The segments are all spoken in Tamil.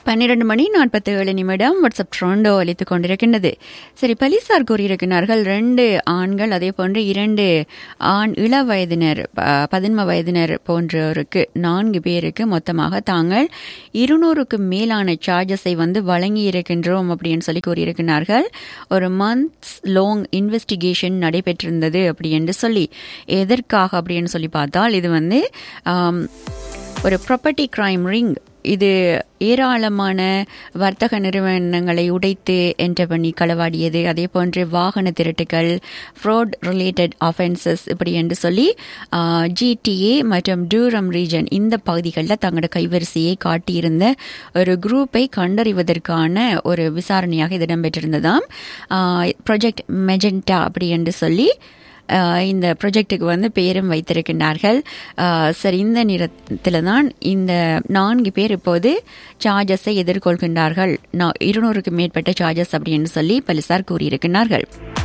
பன்னிரண்டு மணி நாற்பத்தி ஏழு நிமிடம் வாட்ஸ்அப் ட்ரோண்டோ அளித்துக் கொண்டிருக்கின்றது சரி பலிசார் கூறியிருக்கிறார்கள் ரெண்டு ஆண்கள் அதே போன்று இரண்டு ஆண் இள வயதினர் ப- பதின்ம வயதினர் போன்றோருக்கு நான்கு பேருக்கு மொத்தமாக தாங்கள் இருநூறுக்கு மேலான சார்ஜஸை வந்து வழங்கி இருக்கின்றோம் அப்படின்னு சொல்லி கூறியிருக்கிறார்கள் ஒரு மந்த்ஸ் லாங் இன்வெஸ்டிகேஷன் நடைபெற்றிருந்தது அப்படி என்று சொல்லி எதற்காக அப்படின்னு சொல்லி பார்த்தால் இது வந்து ஆம், ஒரு ப்ராப்பர்ட்டி கிரைம் ரிங் இது ஏராளமான வர்த்தக நிறுவனங்களை உடைத்து என்டர் பண்ணி களவாடியது அதே போன்று வாகன திருட்டுகள் ஃப்ராட் ரிலேட்டட் ஆஃபென்சஸ் இப்படி என்று சொல்லி ஜிடிஏ மற்றும் டூரம் ரீஜன் இந்த பகுதிகளில் தங்களோட கைவரிசையை காட்டியிருந்த ஒரு குரூப்பை கண்டறிவதற்கான ஒரு விசாரணையாக இது இடம்பெற்றிருந்ததாம் ப்ரொஜெக்ட் மெஜெண்டா அப்படி என்று சொல்லி ஆஹ் இந்த ப்ரொஜெக்டுக்கு வந்து பெயரும் வைத்திருக்கின்றார்கள் ஆஹ் சரி இந்த நேரத்தில் தான் இந்த நான்கு பேர் இப்போது சார்ஜஸை எதிர்கொள்கின்றார்கள் நா- இருநூறுக்கு மேற்பட்ட சார்ஜஸ் அப்படின்னு சொல்லி போலீசார் கூறியிருக்கிறார்கள்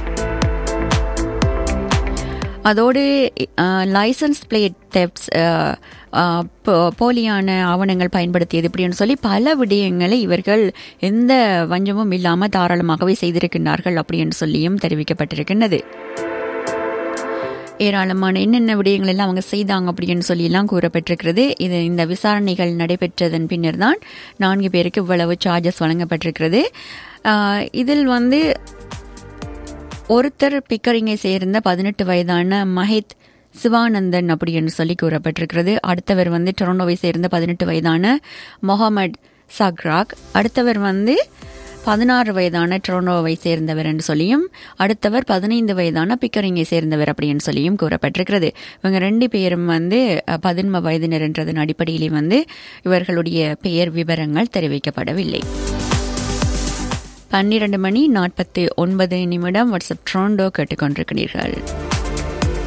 அதோடு லைசன்ஸ் பிளேட் தெப்ஸ் போலியான ஆவணங்கள் பயன்படுத்தியது இப்படின்னு சொல்லி பல விடயங்களை இவர்கள் எந்த வஞ்சமும் இல்லாமல் தாராளமாகவே செய்திருக்கின்றார்கள் அப்படின்னு சொல்லியும் தெரிவிக்கப்பட்டிருக்கின்றது ஏராளமான என்னென்ன விடயங்கள் எல்லாம் அவங்க செய்தாங்க அப்படின்னு சொல்லி எல்லாம் கூறப்பட்டிருக்கிறது இது இந்த விசாரணைகள் நடைபெற்றதன் பின்னர் தான் நான்கு பேருக்கு இவ்வளவு சார்ஜஸ் வழங்கப்பட்டிருக்கிறது ஆஹ் இதில் வந்து ஒருத்தர் பிக்கரிங்கை சேர்ந்த பதினெட்டு வயதான மஹித் சிவானந்தன் அப்படின்னு சொல்லி கூறப்பட்டிருக்கிறது அடுத்தவர் வந்து டொரண்டோவை சேர்ந்த பதினெட்டு வயதான முகமது சக்ராக் அடுத்தவர் வந்து பதினாறு வயதான டொரண்டோவை சேர்ந்தவர் என்று சொல்லியும் அடுத்தவர் பதினைந்து வயதான பிக்கரிங்கை சேர்ந்தவர் அப்படின்னு சொல்லியும் கூறப்பட்டிருக்கிறது இவங்க ரெண்டு பேரும் வந்து அஹ், பதின்ம வயதினர் என்றதன் அடிப்படையிலே வந்து இவர்களுடைய பெயர் விவரங்கள் தெரிவிக்கப்படவில்லை பன்னிரண்டு மணி நாற்பத்தி ஒன்பது நிமிடம் வாட்ஸ்அப் ட்ரோண்டோ கேட்டுக்கொண்டிருக்கிறீர்கள்